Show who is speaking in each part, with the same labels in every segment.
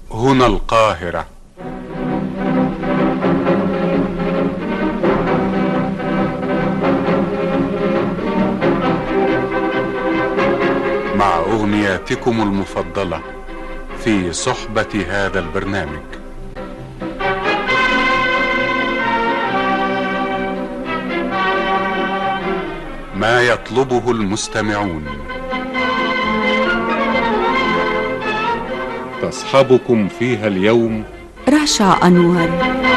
Speaker 1: هنا القاهرة مع أغنياتكم المفضلة في صحبة هذا البرنامج ما يطلبه المستمعون تصحبكم فيها اليوم
Speaker 2: رشا أنور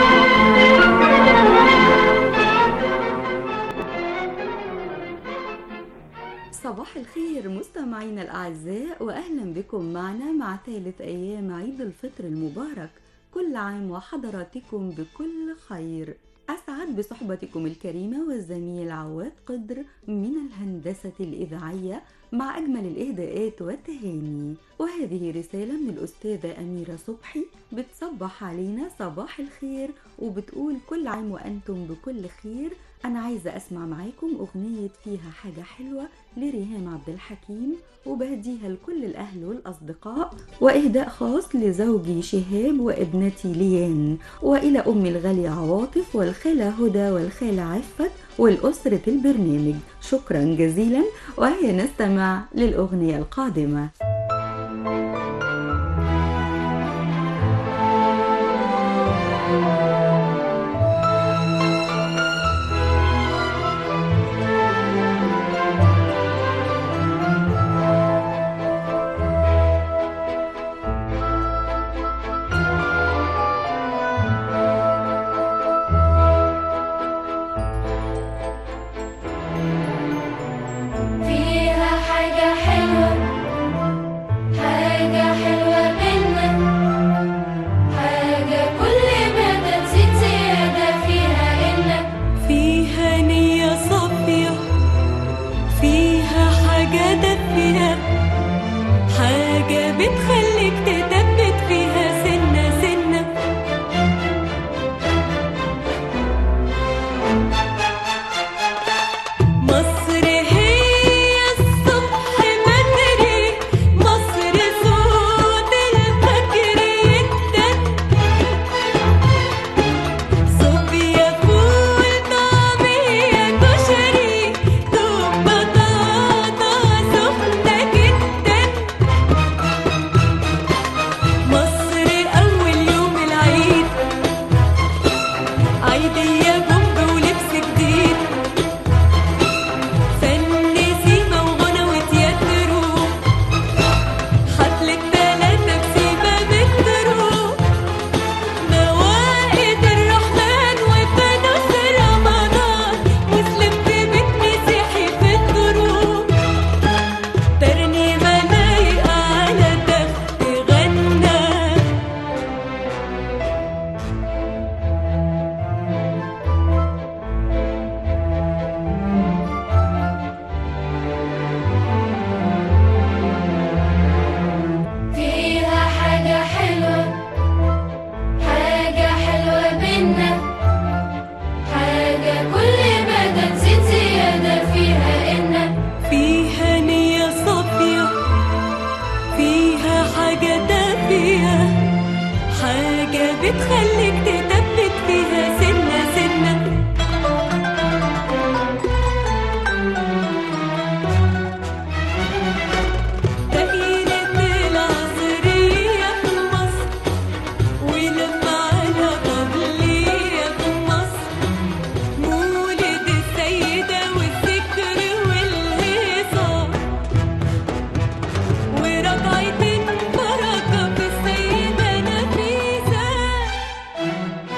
Speaker 2: صباح الخير مستمعينا الأعزاء وأهلا بكم معنا مع ثالث أيام عيد الفطر المبارك كل عام وحضراتكم بكل خير أسعد بصحبتكم الكريمة والزميل عواد قدر من الهندسة الإذاعية مع أجمل الإهداءات والتهاني وهذه رسالة من الأستاذة أميرة صبحي بتصبح علينا صباح الخير وبتقول كل عام وأنتم بكل خير أنا عايزة أسمع معاكم أغنية فيها حاجة حلوة لريهام عبد الحكيم وبهديها لكل الأهل والأصدقاء وإهداء خاص لزوجي شهاب وابنتي ليان وإلى أمي الغالية عواطف والخالة هدى والخالة عفت والأسرة البرنامج شكرا جزيلا وهيا نستمع للأغنية القادمة
Speaker 3: فيها حاجة حلوة حاجة حلوة منا حاجة كل ما تنسيت زيادة فيها إنك
Speaker 4: فيها نية صافية فيها حاجة دافية حاجة بتخليك تثبت فيها سنة سنة مصر هي الصبح بدري مصر صوت الفجر يدن صوفيا فول طعمية كشري دوب بطاطا سخنة جدا مصر أول يوم العيد عيدية بومب ولبس جديد فن سيما وغنى وتياترو حفلة تلاتة بسيما مترو موائد الرحمن وفانوس رمضان مسلم في بيت مسيحي في الدروب ترنيمة لايقة على تخت غنى
Speaker 3: فيها حاجة حلوة حاجة حلوة بينا حاجة كل ما تنسيت زيادة فيها إنك
Speaker 4: فيها نية صافية فيها حاجة دافية حاجة بتخليك تثبت فيها سنة سنة دائرة العصرية في مصر ولما على قبلية في مصر مولد السيدة والذكر والهيصة ورجعت بركة في السيدة نفيسة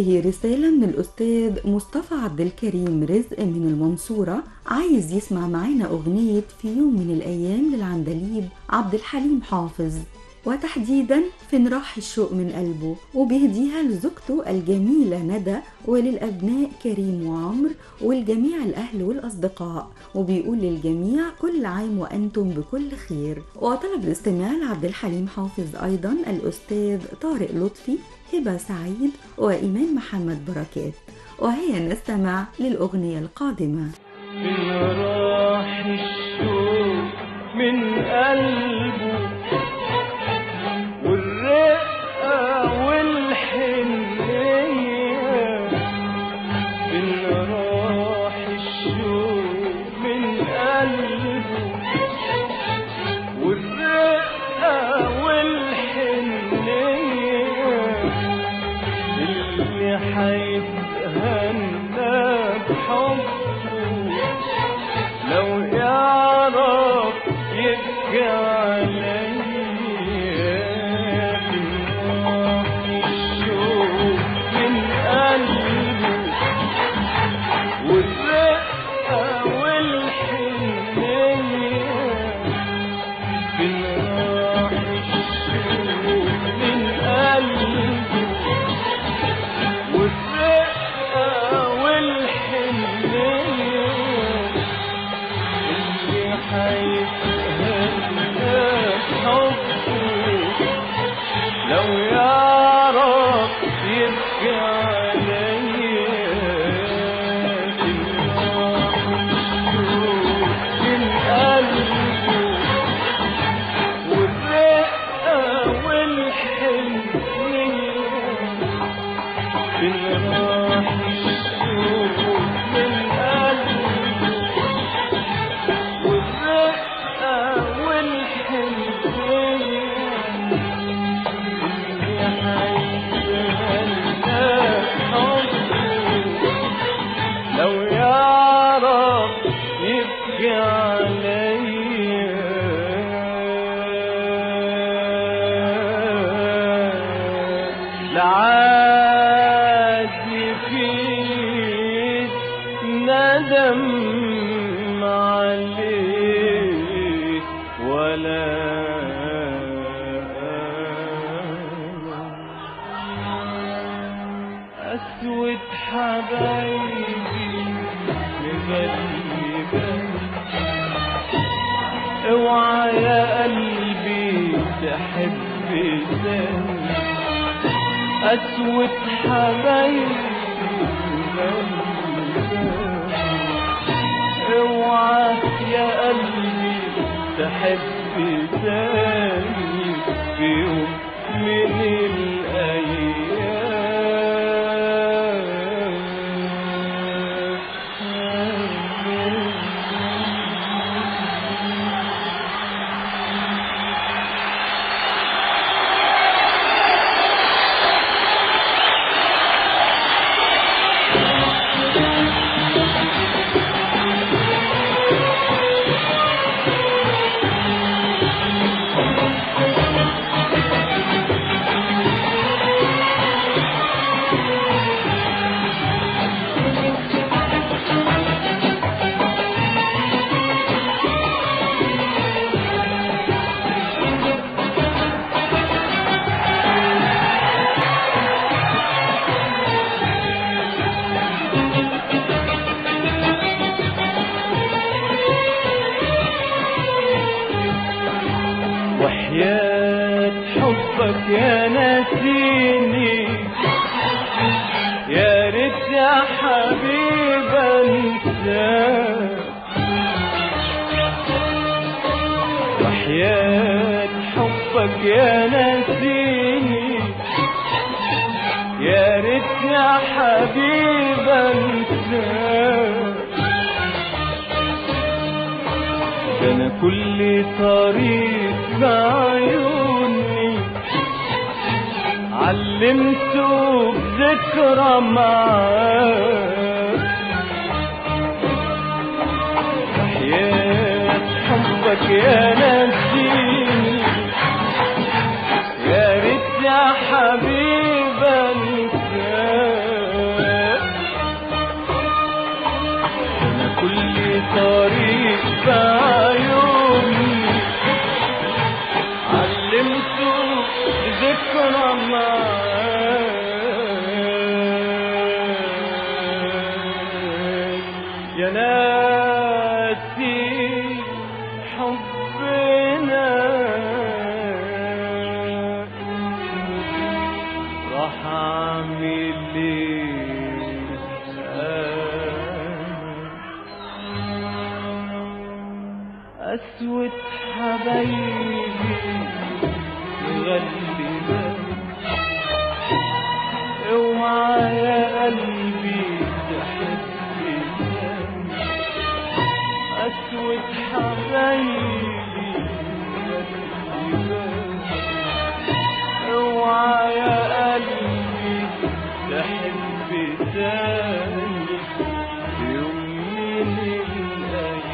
Speaker 2: هذه رسالة من الأستاذ مصطفى عبد الكريم رزق من المنصورة عايز يسمع معانا أغنية في يوم من الأيام للعندليب عبد الحليم حافظ وتحديدا فين راح الشوق من قلبه وبيهديها لزوجته الجميلة ندى وللأبناء كريم وعمر والجميع الأهل والأصدقاء وبيقول للجميع كل عام وأنتم بكل خير وطلب الاستماع لعبد الحليم حافظ أيضا الأستاذ طارق لطفي هبة سعيد وإيمان محمد بركات وهيا نستمع للأغنية القادمة
Speaker 5: من راح الشوق من قلبه والرقة والحنية من راح الشوق من قلبه والرقة والحنية اللي حيتهنى بحبه لو يعرف يبكي عليا بالنار الشوق من قلبه والرقة والحنية بالنار الشوق من قلبه والرقة والحنية اللي حيتهنى بحبه لو يعرف يبكي عليا بالنار الشوق من قلبه والرقة والحنية بالراح الشوق من قلبه والرقة والحنية اللي حيتهنى حبه لو يعرف يبكي عليا لعاد فيه ندم عليه ولا أسود حبايبي مغلبة اوعى يا قلبي تحب تاني أسود حبايبي مغلبة اوعى يا قلبي تحب تاني في يوم من الأيام وحياة حبك يا ناسيني يا ريت يا حبيب انساك وحياة حبك يا ناسيني يا ريت يا حبيب انساك ده انا كل طريق بعيوني علمته بذكرى معاك وحياة حبك يا نسيني يا ريت يا حبيب انساك الطريق بعيوني علمته ذكرى معاك يا ناسي حبنا راح اعمل ايه أنا أسود حبايبي مغلبة اوعى يا قلبي تحبني أسود حبايبي مغلبة اوعى يا قلبي تحب تاني في يوم من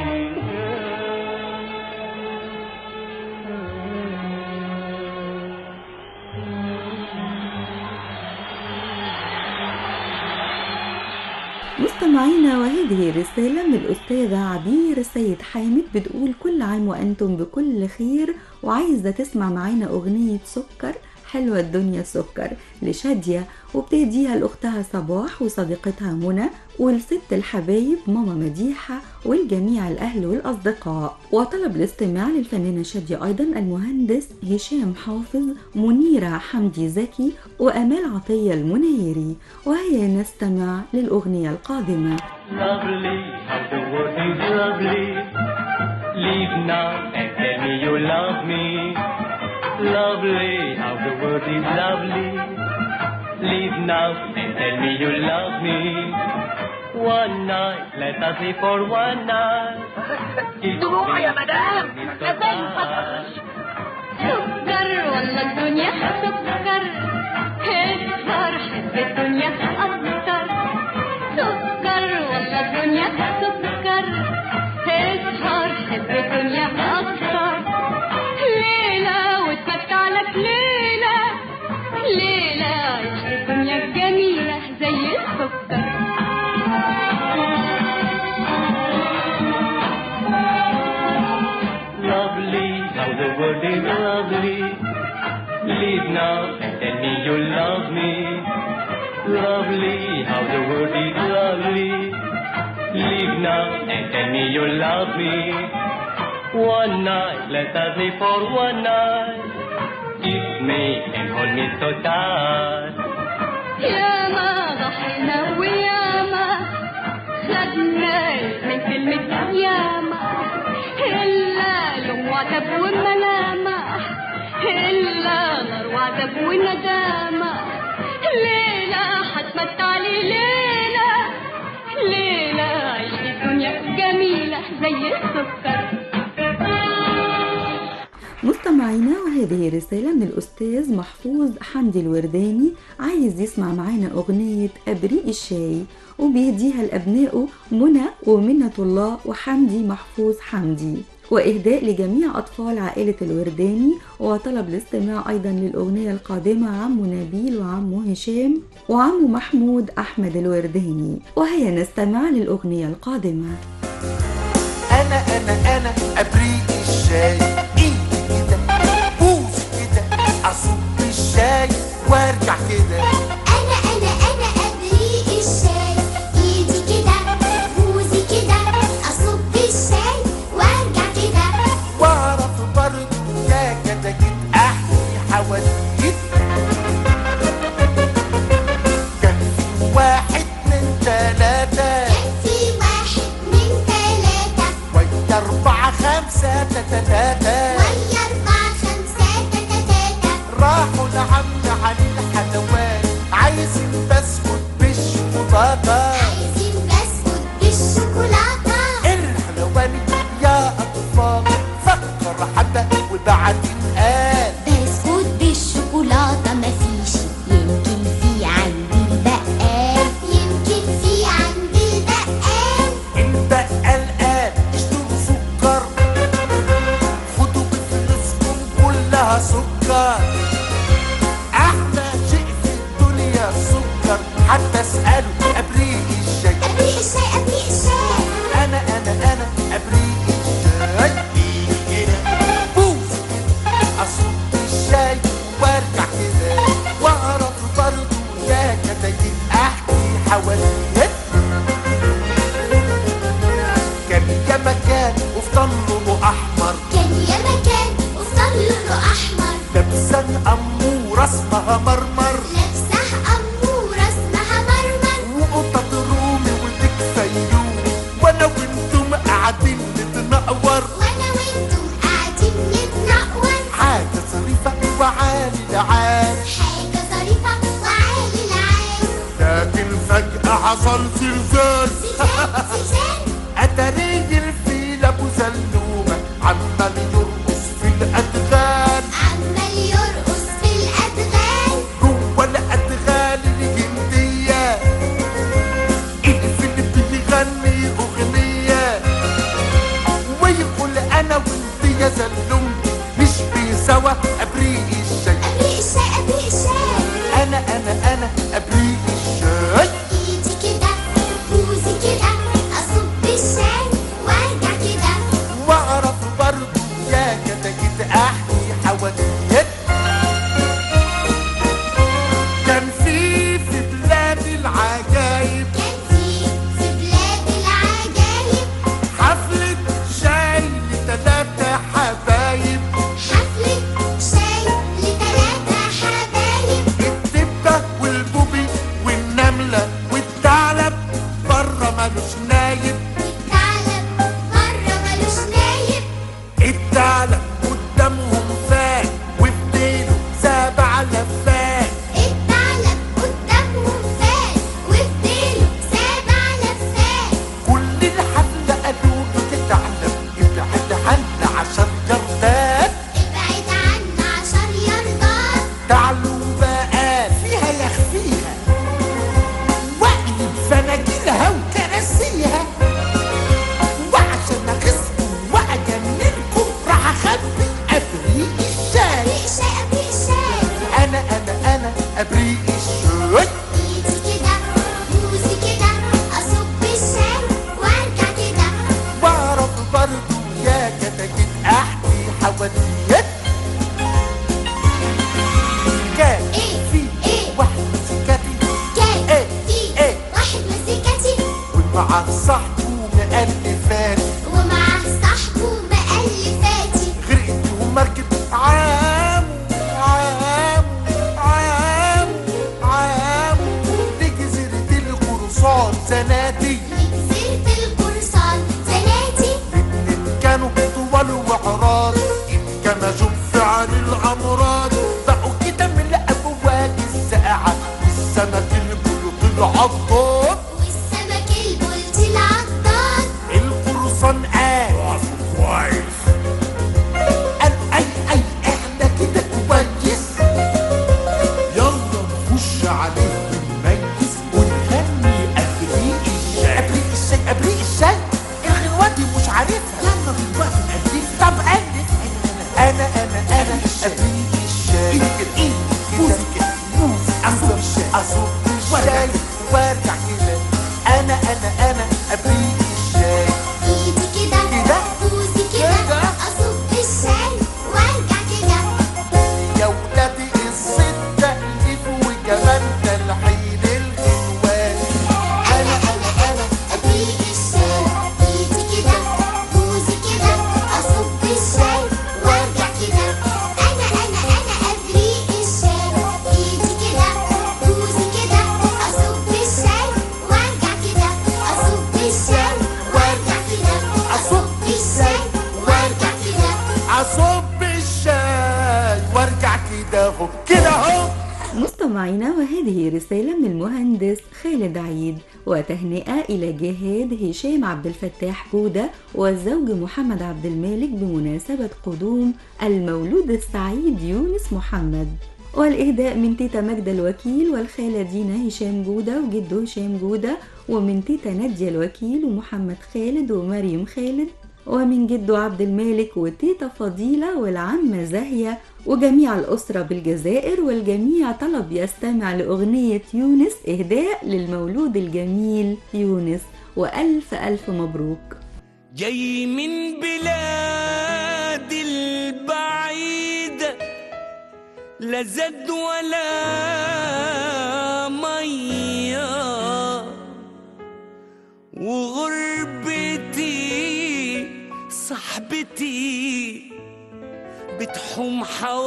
Speaker 2: مستمعينا وهذه رسالة من الأستاذة عبير السيد حامد بتقول كل عام وأنتم بكل خير وعايزة تسمع معانا أغنية سكر حلوة الدنيا سكر لشادية وبتهديها لأختها صباح وصديقتها منى والست الحبايب ماما مديحة والجميع الأهل والأصدقاء وطلب الاستماع للفنانة شادية أيضا المهندس هشام حافظ منيرة حمدي زكي وأمال عطية المنيري وهيا نستمع للأغنية القادمة
Speaker 5: Lovely, how the world is lovely. Leave now and tell me you love me. Lovely, how the world is lovely. Leave now and tell me you love me. One night, let us live for one night.
Speaker 3: دموع يا مدام أبان فطر سكر والله الدنيا سكر اسهر حب الدنيا أكتر سكر والله الدنيا سكر اسهر حب الدنيا أكتر ليلة واتمتع لك ليلة ليلة عيش الدنيا جميلة زي السكر
Speaker 5: Lovely, how the world is lovely. Leave now and tell me you love me. Lovely, how the world is lovely. Leave now and tell me you love me. One night, let us live for one night. Kiss me and hold me so tight.
Speaker 3: ياما ضحينا وياما خدنا من كلمة ياما إلا لوم وعتب وملامة إلا نار وعتب وندامة ليلة حتمتع لي ليلة ليلة عيش الدنيا جميلة زي السكر
Speaker 2: مستمعينا وهذه رسالة من الأستاذ محفوظ حمدي الورداني عايز يسمع معانا أغنية أبريق الشاي وبيهديها لأبنائه منى ومنة الله وحمدي محفوظ حمدي وإهداء لجميع أطفال عائلة الورداني وطلب الاستماع أيضا للأغنية القادمة عمو نبيل وعمو هشام وعمو محمود أحمد الورداني وهيا نستمع للأغنية القادمة
Speaker 6: انا انا انا ابريق الشاي ايدي كده بوس كده اصب الشاي وارجع كده
Speaker 7: أنا أنا أنا أبريق الشاي إيدي كده بوزي كده أصب الشاي وأرجع كده
Speaker 6: واعرف برضه يا كده جيت احكي حواديت كان في واحد من ثلاثة
Speaker 7: كان في واحد من ثلاثة
Speaker 6: ويا أربعة خمسة تتتاتا
Speaker 7: ويا أربعة خمسة تاتا تاتا
Speaker 6: راحوا لعم علي الحلوان عايزين بسكوت بالشوكولاتة
Speaker 7: عايزين بسكوت بالشوكولاتة
Speaker 6: الحلواني يا أطفال فكر حبة وبعدين قال
Speaker 7: بسكوت بالشوكولاتة مفيش يمكن في عندي البقال يمكن في عندي البقال
Speaker 6: البقال قال اشتروا سكر خدوا غايب
Speaker 7: الثعلب مرة ملوش نايب
Speaker 6: الثعلب قدامهم فات وفي ديله سبع لفات
Speaker 7: الثعلب قدامهم فات وفي ديله سبع لفات
Speaker 6: كل الحفلة قالوا له تتعلم ابعد عنا عشان جردات
Speaker 7: ابعد عنا عشان يرضاك
Speaker 6: تعالوا بقى فيها يخفيها واقلب فناجيلها وكراسيها وعشان اغيظكم واجننكم راح اخبي ابريق الشاي
Speaker 7: ابريق الشاي ابريق الشاي
Speaker 6: انا انا انا ابريق الشاي
Speaker 7: ايدي كده بوزي كده اصب الشاي وارجع كده
Speaker 6: واعرف برضو يا كتاكيت احكي حواديت كان
Speaker 7: ايه
Speaker 6: في
Speaker 7: ايه
Speaker 6: واحد مسكتي
Speaker 7: كان
Speaker 6: ايه
Speaker 7: في
Speaker 6: ايه
Speaker 7: واحد مسكتي
Speaker 6: ومع صاحبه مألفات
Speaker 7: ومعاه صاحبه مألفاتي
Speaker 6: غرقت ومركب عام عام عام عام لجزيرة القرصان زنادي
Speaker 7: لجزيرة القرصان زناتي
Speaker 6: الاتنين كانوا طوال وعراض انكمشوا بفعل الأمراض بقوا كده من الأبواب الساقعة والسمك البلوط العضاد
Speaker 7: والسمك البلطي العضاد
Speaker 6: القرصان قال كويس قال اي اي احنا كده كويس يلا نخش عليه ونميز ونغني ابريق الشاي ابريق الشاي ابريق الشاي الغنوة دي مش عارفها يلا دلوقتي نألف طب ألف انا انا انا ابريق الشاي ايه بوز كده بوز اصب الشاي اصب الشاي وارجع كده انا انا انا ابريق الشاي
Speaker 7: ايدي كده
Speaker 6: كده
Speaker 7: بوزي كده
Speaker 6: كده.
Speaker 7: اصب الشاي وارجع كده
Speaker 6: يا ولادي الصد تأليف وكمان تلحين الغنوان
Speaker 7: انا انا انا ابريق الشاي ايدي كده بوزي كده اصب الشاي وارجع كده انا انا انا ابريق الشاي ايدي كده بوزي كده اصب الشاي وارجع كده اصب الشاي وارجع كده اصب الشاي وارجع كده
Speaker 6: أصب الشاي وارجع كده اهو كده اهو
Speaker 2: مستمعينا وهذه رسالة من المهندس خالد عيد وتهنئة إلى جهاد هشام عبد الفتاح بودة والزوج محمد عبد المالك بمناسبة قدوم المولود السعيد يونس محمد والإهداء من تيتا ماجدة الوكيل والخالة دينا هشام جودة وجده هشام جودة ومن تيتا نادية الوكيل ومحمد خالد ومريم خالد ومن جده عبد المالك وتيتا فضيلة والعمة زاهية وجميع الأسرة بالجزائر والجميع طلب يستمع لأغنية يونس إهداء للمولود الجميل يونس وألف ألف مبروك
Speaker 8: جاي من بلاد البعيدة لا زاد ولا مية وغربتي صاحبتي بتحوم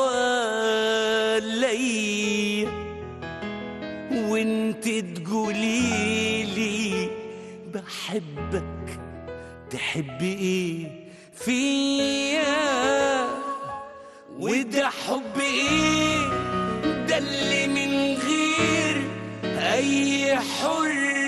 Speaker 8: حوالي وانت تقوليلي بحبك تحبي ايه فيا وده حب ايه ده اللي من غير اي حريه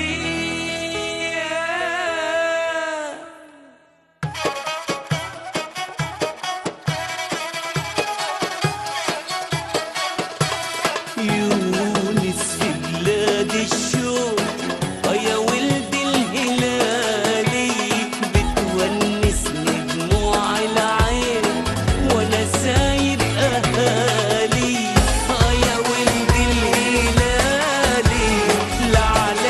Speaker 8: يونس في بلاد الشوق آه يا ولد الهلالي بتونسني دموع العين وانا سايب اهالي آه يا ولد الهلالي لا على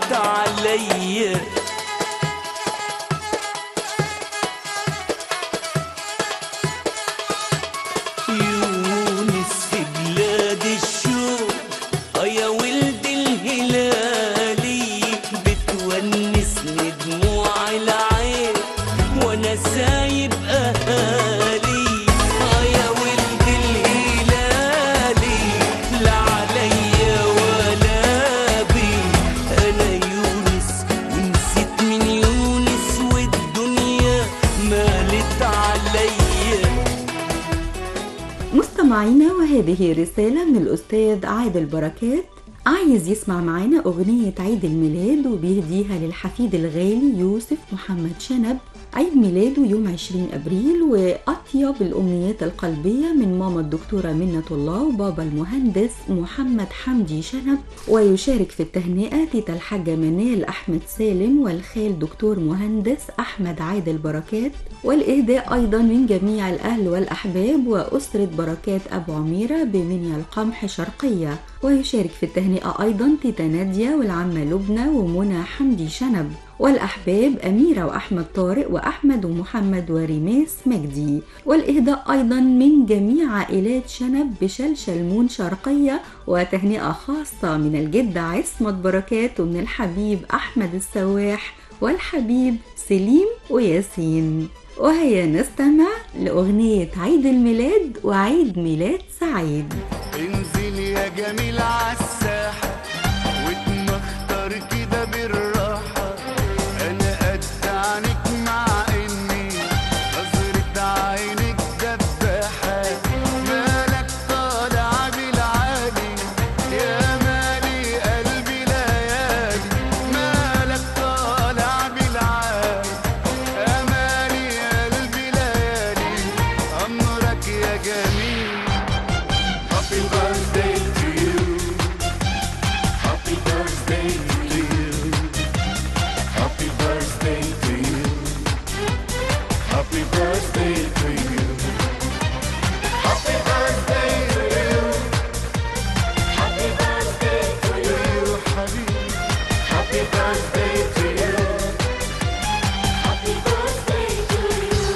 Speaker 8: مالت عليا يونس في بلاد الشوق اه يا ولد الهلالي بتونسني دموع العين وانا سايب اهالي اه يا ولد الهلالي لا عليا ولا بي انا يونس ونسيت من يونس والدنيا مالت عليا
Speaker 2: مستمعينا وهذه رسالة من الأستاذ عادل بركات عايز يسمع معانا أغنية عيد الميلاد وبيهديها للحفيد الغالي يوسف محمد شنب عيد ميلاده يوم 20 أبريل وأطيب الأمنيات القلبية من ماما الدكتورة منة الله وبابا المهندس محمد حمدي شنب ويشارك في التهنئة تيتا الحاجة منال أحمد سالم والخال دكتور مهندس أحمد عادل بركات والإهداء أيضا من جميع الأهل والأحباب وأسرة بركات أبو عميرة بمنيا القمح شرقية ويشارك في التهنئة أيضا تيتا نادية والعمة لبنى ومنى حمدي شنب والأحباب أميرة وأحمد طارق وأحمد ومحمد وريماس مجدي والإهداء أيضا من جميع عائلات شنب بشلشلمون شرقية وتهنئة خاصة من الجدة عصمت بركات ومن الحبيب أحمد السواح والحبيب سليم وياسين وهيا نستمع لأغنية عيد الميلاد وعيد ميلاد سعيد
Speaker 9: انزل يا جميل عالساحة واتمختر كده بالراحة أنا قد عنك مع إني نظرة عينك دباحة مالك طالع بالعالي يا مالي قلبي ليالي مالك طالع بالعالي يا مالي قلبي ليالي أمرك يا جميل Happy birthday to you. Happy birthday to you. Happy birthday to you. Happy birthday to you. Happy birthday to you. Happy birthday to you, حبيبي. Happy birthday to you. Happy birthday to you.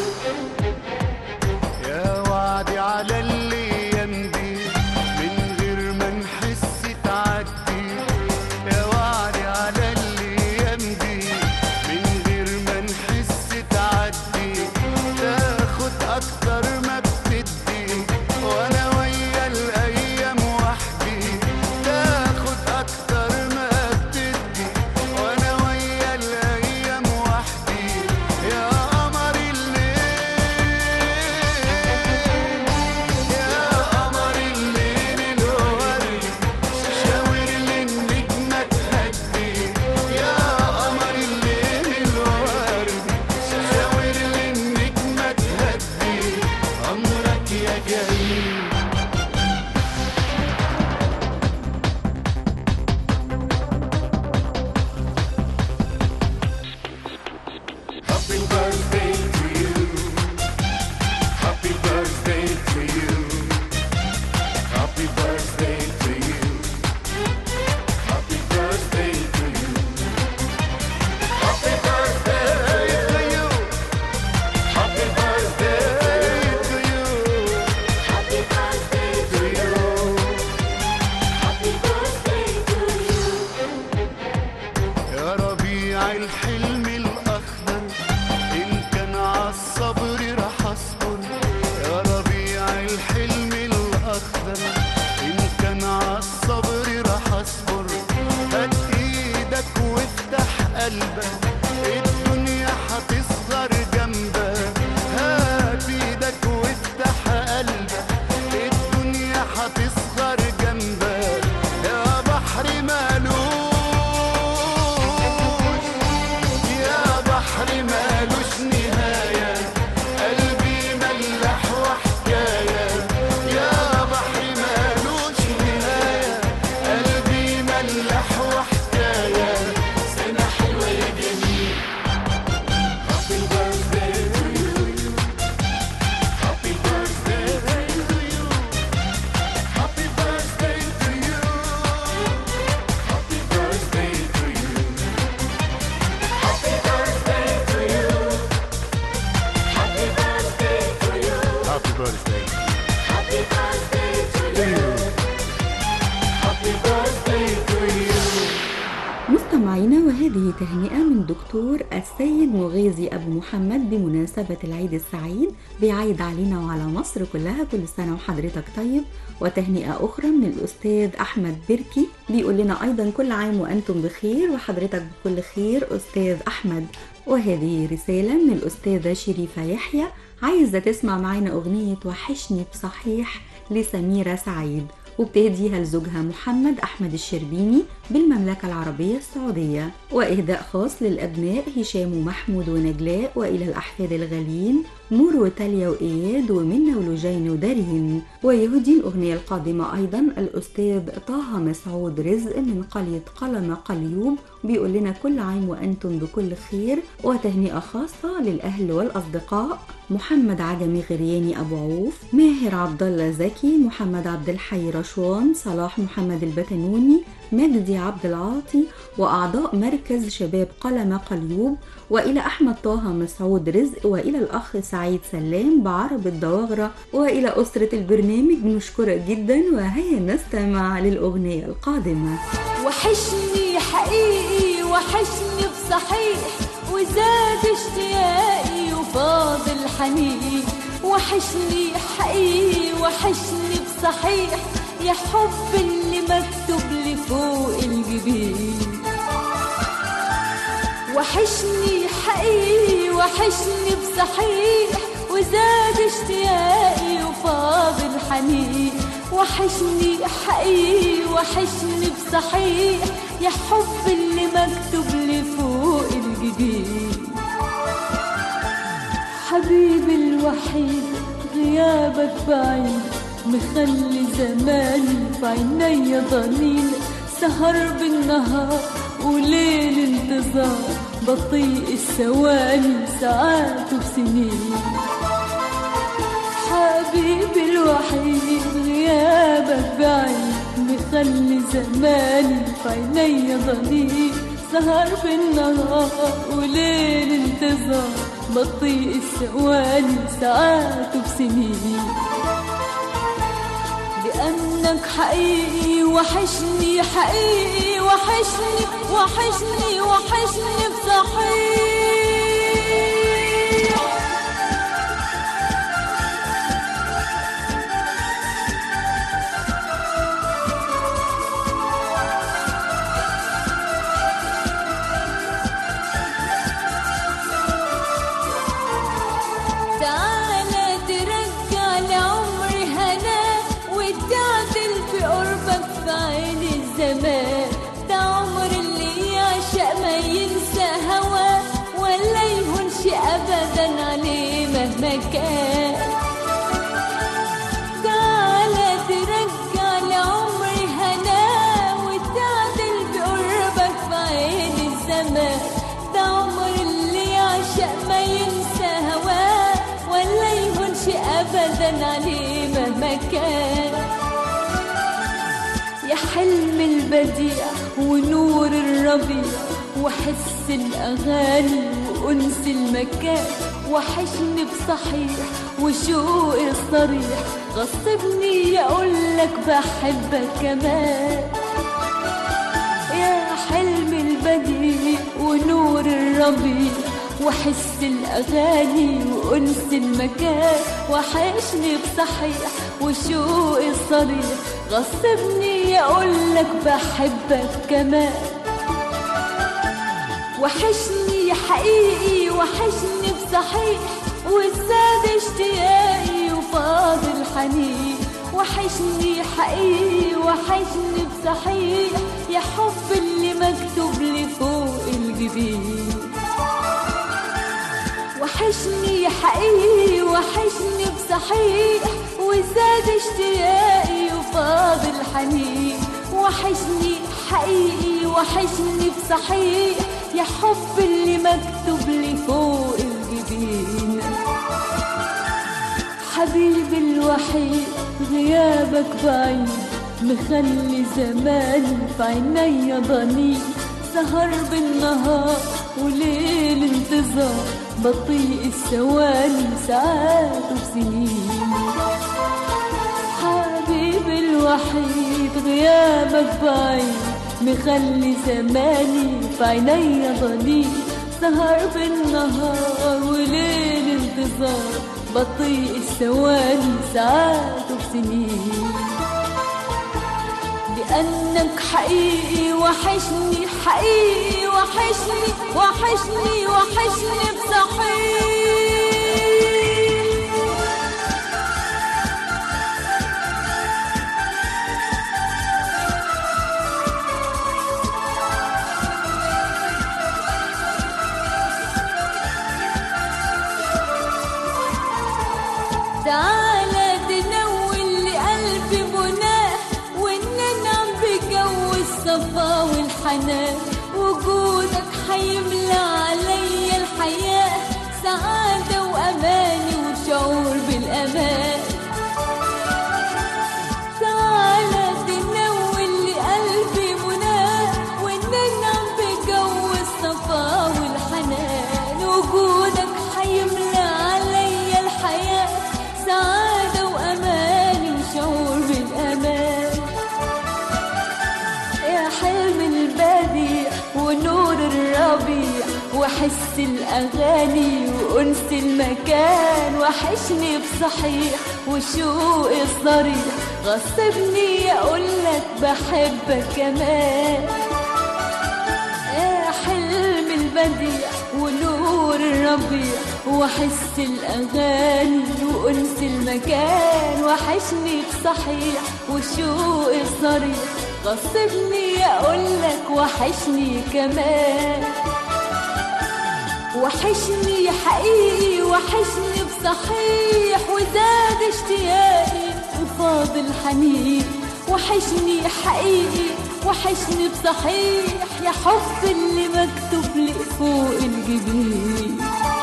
Speaker 9: يا وعدي على الايام دي من غير ما نحس تعدي يا وعدي على الايام دي من غير ما نحس تعدي تاخد اكتر ما بتدي وانا ويا الايام وحدي تاخد اكتر ما بتدي وانا ويا الايام وحدي يا قمر الليل يا قمر الليل الورد شاور لي النجمة تهدي يا قمر الليل الورد شاور لي النجمة تهدي أمرك يا جميل Happy birthday to you. Happy birthday to you. Happy birthday to you. Happy birthday to you. Happy birthday to you. Happy birthday to you. Happy birthday to you. Happy birthday to you. يا ربيع الحلم الأخضر إن كان عالصبر رح أصبر يا ربيع الحلم الأخضر إن كان عالصبر رح أصبر هات إيدك وافتح قلبك الدنيا هتصغر جنبك هات إيدك وافتح قلبك الدنيا هتصغر جنبك يا بحر مالوش يا بحر مالوش نهاية قلبي ملح وحكاية يا بحر مالوش نهاية قلبي ملح وحكاية سنة حلوة يا جميل
Speaker 2: هذه تهنئة من دكتور السيد مغازي أبو محمد بمناسبة العيد السعيد بيعيد علينا وعلى مصر كلها كل سنة وحضرتك طيب وتهنئة أخرى من الأستاذ أحمد بركي بيقول لنا أيضا كل عام وأنتم بخير وحضرتك بكل خير أستاذ أحمد وهذه رسالة من الأستاذة شريفة يحيى عايزة تسمع معانا أغنية وحشني بصحيح لسميرة سعيد وبتهديها لزوجها محمد أحمد الشربيني بالمملكة العربية السعودية وإهداء خاص للأبناء هشام ومحمود ونجلاء وإلى الأحفاد الغاليين نور وتاليا وإياد ومنى ولجين ودارين ويهدي الأغنية القادمة أيضا الأستاذ طه مسعود رزق من قرية قلم قليوب بيقول لنا كل عام وأنتم بكل خير وتهنئة خاصة للأهل والأصدقاء محمد عجمي غرياني أبو عوف ماهر عبد الله زكي محمد عبد الحي رشوان صلاح محمد البتنوني مجدي عبد العاطي وأعضاء مركز شباب قلم قليوب وإلى أحمد طه مسعود رزق وإلى الأخ سعيد سلام بعرب الدواغرة وإلى أسرة البرنامج بنشكرك جدا وهيا نستمع للأغنية القادمة
Speaker 4: وحشني حقيقي وحشني بصحيح وزاد اشتياقي وفاض الحنين وحشني حقيقي وحشني بصحيح يا حب اللي مكتوب لي فوق الجبين وحشني حقيقي وحشني بصحيح وزاد اشتياقي وفاض الحنين وحشني حقيقي وحشني بصحيح يا حب اللي مكتوب لي فوق الجبين حبيبي الوحيد غيابك بعيد مخلي زماني في عيني ضنين سهر بالنهار وليل انتظار بطيء الثواني ساعات وسنين حبيبي الوحيد غيابك بعيد مخلي زماني في عيني ضنين سهر بالنهار وليل انتظار بطيء الثواني ساعات وسنين لأنك حقيقي وحشني حقيقي وحشني وحشني وحشني بصحيح تعالى ترجع لعمري هنا وتعدل في قربك في عين الزمان ده عمر اللي يعشق ما ينسى هواه ولا يهونش ابدا عليه مهما كان تعالى ترجع لعمري هنا وتعدل بقربك في عين الزمان ده عمر اللي يعشق ما ينسى هواه ولا يهونش ابدا عليه مهما كان يا حلم البديع ونور الربيع وحس الأغاني وأنس المكان وحشني بصحيح وشوقي الصريح غصبني أقولك بحبك كمان يا حلم البديع ونور الربيع وحس الأغاني وأنس المكان وحشني بصحيح وشوقي الصريح غصبني أقولك بحبك كمان وحشني حقيقي وحشني بصحيح وزاد اشتياقي وفاض الحنين وحشني حقيقي وحشني بصحيح يا حب اللي مكتوب لي فوق الجبين وحشني حقيقي وحشني بصحيح وزاد اشتياقي وفاض الحنين وحشني حقيقي وحشني بصحيح يا حب اللي مكتوب لي فوق الجبين حبيبي الوحيد غيابك بعيد مخلي زماني في عيني ضنين سهر بالنهار وليل انتظار بطيء الثواني ساعات وسنين حبيبي الوحيد غيابك بعيد مخلي زماني في عيني ضني سهر بالنهار وليل انتظار بطيء الثواني ساعات وسنين لأنك حقيقي وحشني حقيقي وحشني وحشني وحشني بصحيح تعالى تنول لقلبي مناه وننعم بجو الصفا والحنان وجودك حيملى عليا الحياة سعادة وأماني وشعور بالأمان تعالى تنول لقلبي مناه وننعم بجو الصفا والحنان وجودك حيملى عليا الحياة سعادة وأمان وشعور بالأمان يا حلم البديع ونور الربيع وحس الأغاني وأنس المكان وحشني بصحيح وشوق الصريح غصبني أقولك بحبك كمان يا حلم البديع ونور الربيع وحس الأغاني وأنس المكان وحشني بصحيح وشوق الصريح غصبني أقولك وحشني كمان وحشني حقيقي وحشني بصحيح وزاد اشتياقي وفاضل حنين وحشني حقيقي وحشني بصحيح يا حب اللي مكتوب لي فوق الجبين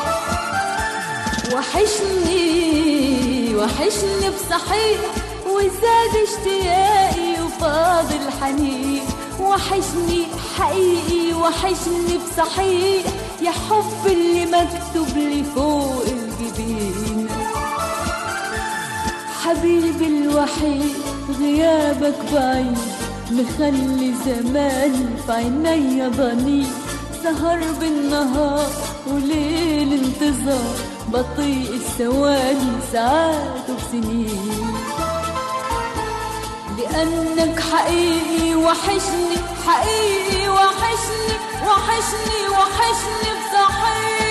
Speaker 4: وحشني وحشني بصحيح وزاد اشتياقي وفاضل حنين وحشني حقيقي وحشني بصحيح يا حب اللي مكتوب لي فوق الجبين حبيبي الوحيد غيابك بعيد مخلي زماني في عيني ضنين سهر بالنهار وليل انتظار بطيء الثواني ساعات وسنين لأنك حقيقي وحشني حقيقي وحشني وحشني وحشني بصحيح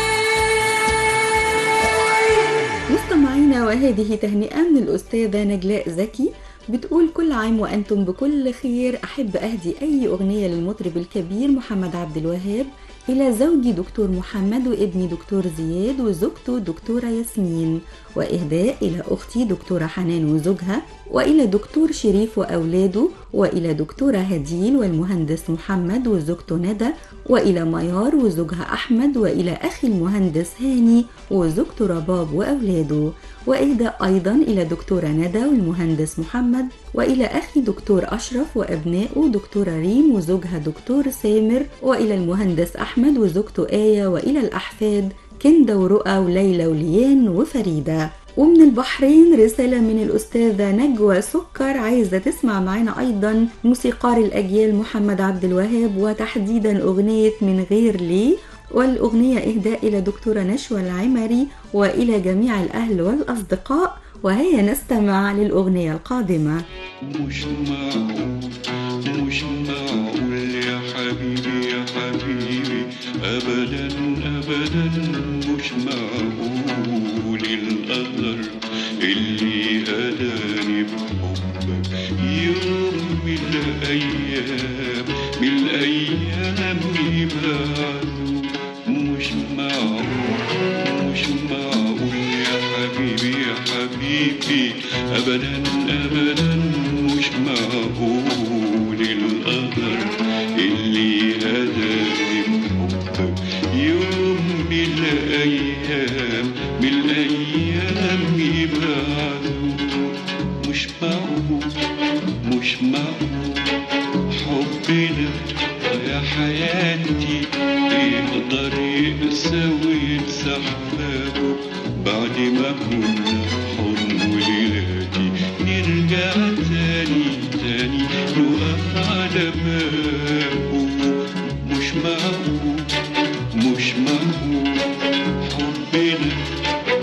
Speaker 2: مستمعينا وهذه تهنئة من الأستاذة نجلاء زكي بتقول كل عام وأنتم بكل خير أحب أهدي أي أغنية للمطرب الكبير محمد عبد الوهاب إلى زوجي دكتور محمد وابني دكتور زياد وزوجته دكتورة ياسمين وإهداء إلى أختي دكتورة حنان وزوجها وإلى دكتور شريف وأولاده وإلى دكتورة هدين والمهندس محمد وزوجته ندى وإلى ميار وزوجها أحمد وإلى أخي المهندس هاني وزوجته رباب وأولاده وإهداء أيضا إلى دكتورة ندى والمهندس محمد وإلى أخي دكتور أشرف وأبنائه دكتورة ريم وزوجها دكتور سامر وإلى المهندس أحمد وزوجته آية وإلى الأحفاد كندا ورؤى وليلى وليان وفريدة ومن البحرين رسالة من الأستاذة نجوى سكر عايزة تسمع معنا أيضا موسيقار الأجيال محمد عبد الوهاب وتحديدا أغنية من غير ليه والأغنية إهداء إلى دكتورة نشوى العمري وإلى جميع الأهل والأصدقاء وهيا نستمع للأغنية القادمة
Speaker 10: مش معقول مش معقول يا حبيبي يا حبيبي أبدا أبدا مش معقول القدر اللي هداني بحبك يوم من الأيام من الأيام يبعدوا مش معقول مش معقول يا حبيبي يا حبيبي أبدا أبدا مش معقول القدر اللي هداني بحبك يوم من الأيام من الأيام يبعدوا مش معقول مش معقول حبنا يا حياتي يقدر يساوي سحابه بعد ما كنا حضن وليلاتي نرجع تاني تاني نقف على باب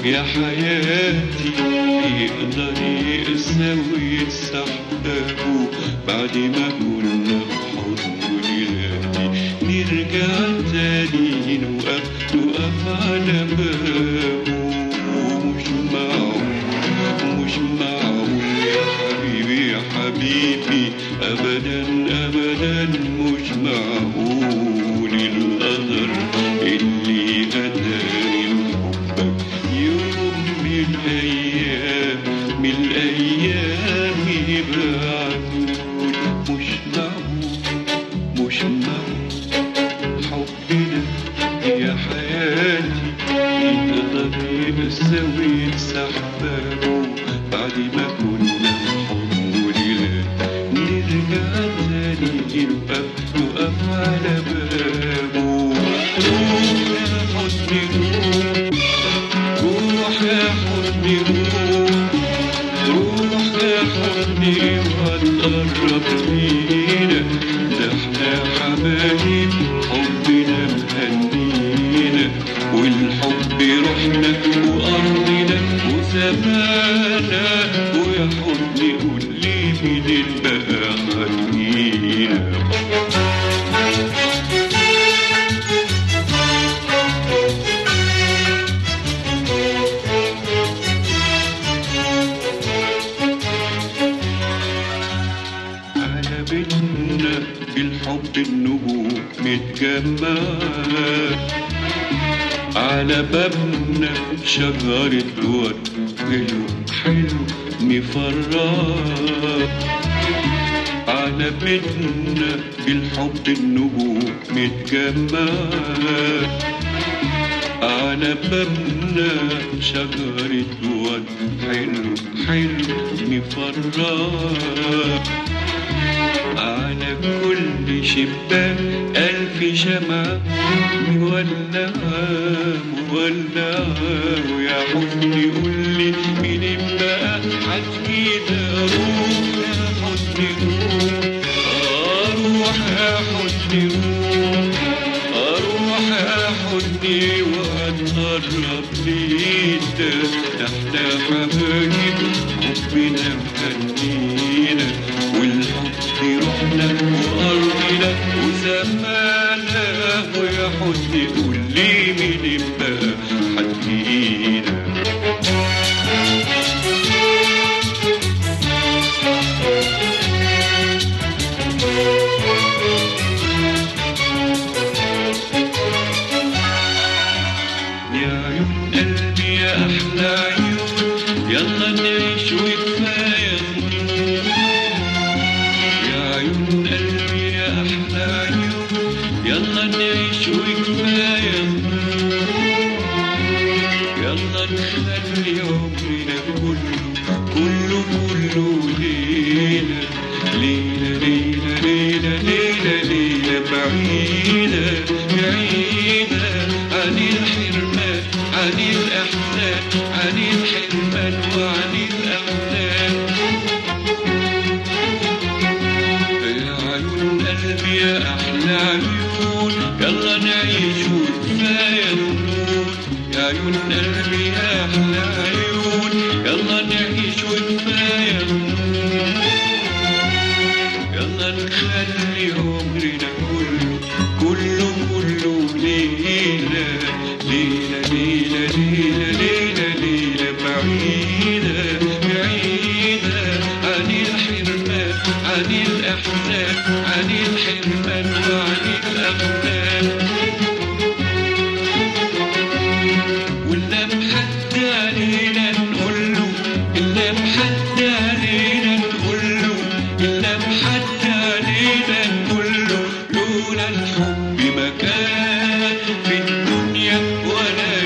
Speaker 10: يا حياتي يقدر يساوي السحابه بعد ما كنا بحضن ولادي نرجع تاني نوقف نوقف على بابه مش معقول مش معقول يا حبيبي يا حبيبي ابدا ابدا مش معقول القدر اللي اتاني لحبك يوم من الايام من الايام يبعدون مش معقول مش معقول حبنا يا حياتي يقدر يساوي سحبه بعد ما كنا حضن وليلة نرجع تاني نوقف نوقف على بابه روح يا حضني روح روح يا حضني روح روح يا حضني وهتقرب لينا ده احنا حبايب حبنا مهنينا والحب روحنا وارضنا وسمانا ويا حضني قول لي مين بقى خلينا على بيتنا بالحب النجوم متجمعة على بابنا شجرة ورد حلو حلو مفرح على بيتنا بالحب النجوم متجمعة على بابنا شجرة ورد حلو حلو مفرح على كل شباك ألف شمعة مولعة مولعة ويا حضني قولي مين بقى حكينا روح يا حضني روح آه روح يا حضني روح آه روح يا حضني وهتقرب لينا ده احنا حبايب حبنا مهنينا والحب روحنا وأرضنا وزمانا ويا حزني قول لي مين بقى حكينا يا عيون قلبي يا أحلى عيون يلا نعيش وكفاية ظنون يا عيون قلبي يا أحلى عيون يلا نعيش وكفاية ظنون يلا نخلي عمرنا كله كله كله ليلة ليلة ليلة ليلة ليلة ليلة بعيدة بعيدة عن الحرمان عن الأحزان عن الحرمان وعن الأحزان يا عيون قلبي يا أحلى عيون يلا نعيش وكفاية ذنون يا عيون قلبي يا أحلى عيون يلا نعيش وكفاية ذنون يلا نخلي عمرنا كله كله كله ليلة ليلة ليلة ليلة ليلة ليلة بعيدة بعيدة عن الحرمان عن الأحزان عن الحرمان وعن الأحزان ولا محد علينا نقول له إلا محد علينا نقول له إلا محد علينا نقول له لولا الحب ما كان في الدنيا ولا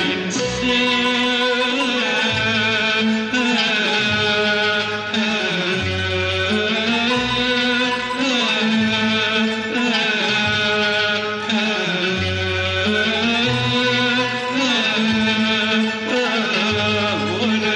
Speaker 10: إنسان ولا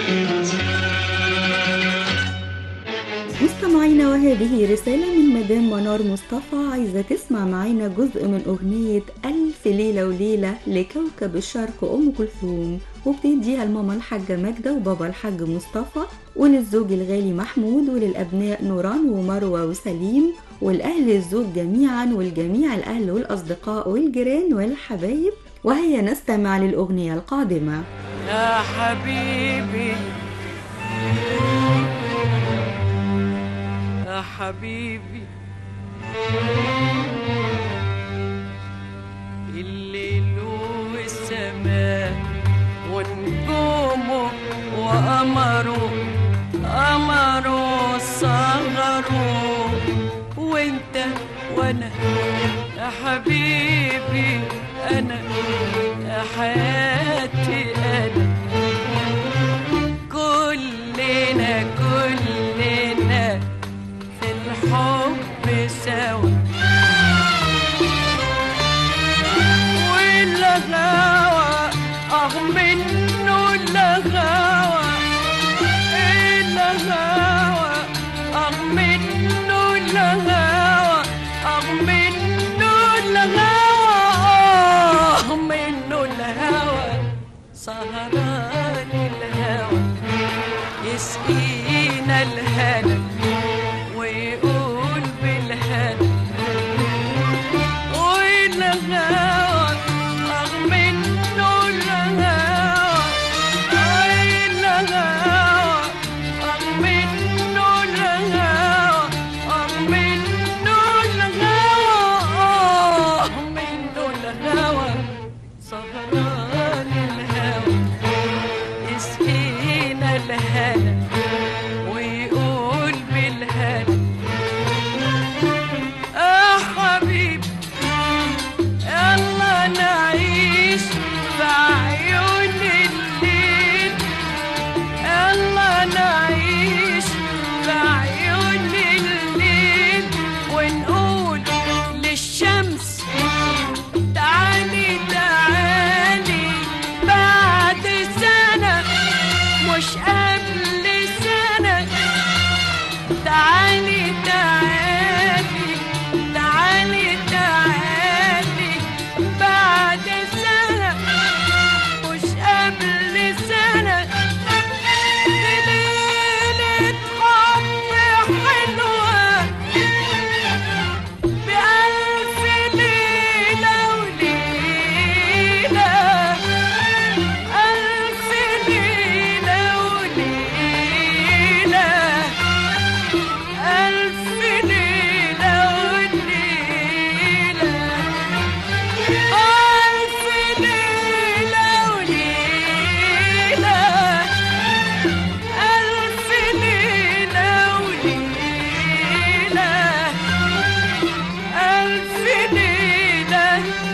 Speaker 10: إنسان
Speaker 2: مستمعينا وهذه رسالة من مدام منار مصطفى عايزة تسمع معانا جزء من أغنية ألف ألف ليلة وليلة لكوكب الشرق أم كلثوم وبتديها لماما الحاجة ماجدة وبابا الحاج مصطفى وللزوج الغالي محمود وللأبناء نوران ومروة وسليم والأهل الزوج جميعا والجميع الأهل والأصدقاء والجيران والحبايب وهيا نستمع للأغنية القادمة
Speaker 8: يا حبيبي يا حبيبي الليل والسماء ونجومه وقمره قمره صغره وانت وانا يا حبيبي انا يا حياتي انا كلنا كلنا في الحب سوا والغاوى اه منه الغاوى الغاوى اه منه الغاوى اه منه الغاوى اه منه الهوى سهران الهوى يسقينا الهنا ويقول بالهنا والهوى أغ منه الهوى الهوى أغ منه الهوى أغ منه الهوى أغ منه الهوى سهران الهوى يسقينا الهنا ويقول بالهنا آه حبيبي يلا نعيش في عيون الليل يلا نعيش في عيون الليل ونقول للشمس تعالي تعالي بعد سنة مش قبل سنة تعالي تعالي تعالي تعالي بعد سنة مش قبل سنة ليلة حب حلوة بألف ليلة وليلة ألف ليلة وليلة ألف ليلة وليلة ألف ليلة وليلة ألف ليلة وليلة ألف ليلة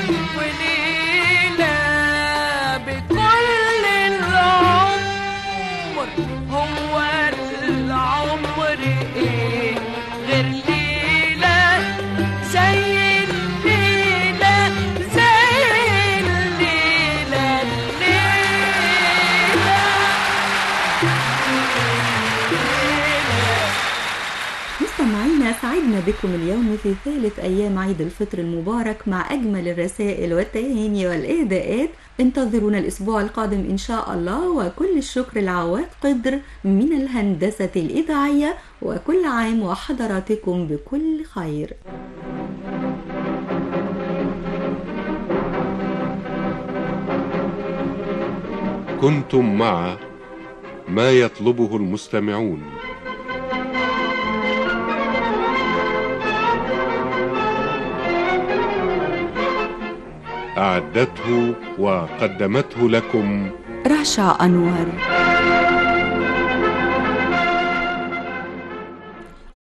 Speaker 8: وليلة بكل العمر هو العمر إيه غير ليلة زي الليلة زي الليلة الليلة
Speaker 2: مستمعينا سعدنا بكم اليوم في ثالث أيام عيد الفطر المبارك مع أجمل الرسائل والتهاني والإهداءات انتظرونا الأسبوع القادم إن شاء الله وكل الشكر لعواد قدر من الهندسة الإذاعية وكل عام وحضراتكم بكل خير
Speaker 1: كنتم مع ما يطلبه المستمعون أعدته وقدمته لكم
Speaker 2: رشا أنور